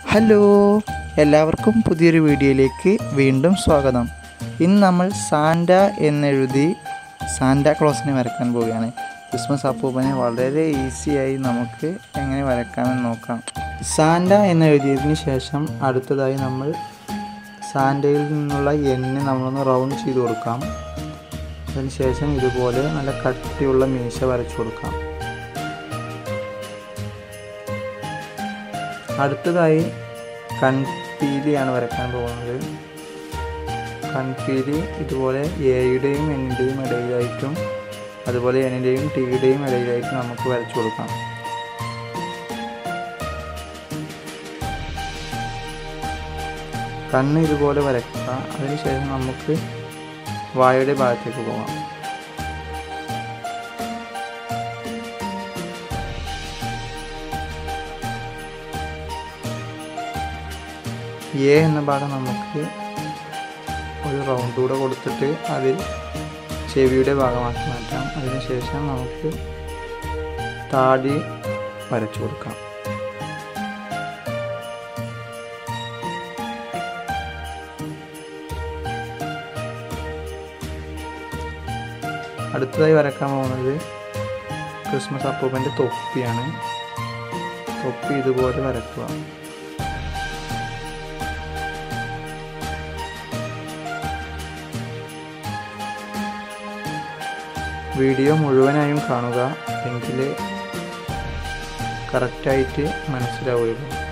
hello എല്ലാവർക്കും പുതിയൊരു വീഡിയോയിലേക്ക് വീണ്ടും സ്വാഗതം ഇന്ന് നമ്മൾ സാന്റ എന്നെഴുതി സാന്റ ക്ലോസിനെ വരയ്ക്കാൻ പോവുകയാണ് ക്രിസ്മസ് അപ്പൂപ്പനെ വളരെ ഈസിയായി നമുക്ക് എങ്ങനെ വരയ്ക്കാമെന്ന് നോക്കാം സാന്റ എന്നെഴുതിയതിന് ശേഷം അടുത്തതായി നമ്മൾ സാന്റയിൽ നിന്നുള്ള എണ്ണ നമ്മളൊന്ന് റൗണ്ട് ചെയ്ത് കൊടുക്കാം അതിനുശേഷം ഇതുപോലെ നല്ല കട്ടിയുള്ള മീശ വരച്ചു കൊടുക്കാം അടുത്തതായി കൺപീലിയാണ് വരയ്ക്കാൻ പോകുന്നത് കൺപീലി ഇതുപോലെ എയുടെയും എന്നിൻ്റെയും ഇടയിലായിട്ടും അതുപോലെ എന്നിൻ്റെയും ടിയുടെയും ഇടയിലായിട്ടും നമുക്ക് വരച്ചു കൊടുക്കാം കണ്ണ് ഇതുപോലെ വരയ്ക്കുക അതിനുശേഷം നമുക്ക് വായുടെ ഭാഗത്തേക്ക് പോകാം എ എന്ന ഭാഗം നമുക്ക് ഒരു റൗണ്ട് കൂടെ കൊടുത്തിട്ട് അതിൽ ചെവിയുടെ ഭാഗമാക്കി മാറ്റാം അതിനുശേഷം നമുക്ക് താടി വരച്ചു കൊടുക്കാം അടുത്തതായി വരക്കാൻ പോകുന്നത് ക്രിസ്മസ് അപ്പൂപ്പൻ്റെ തൊപ്പിയാണ് തൊപ്പി ഇതുപോലെ വരക്കുക വീഡിയോ മുഴുവനായും കാണുക എങ്കിൽ കറക്റ്റായിട്ട് മനസ്സിലാവുകയുള്ളൂ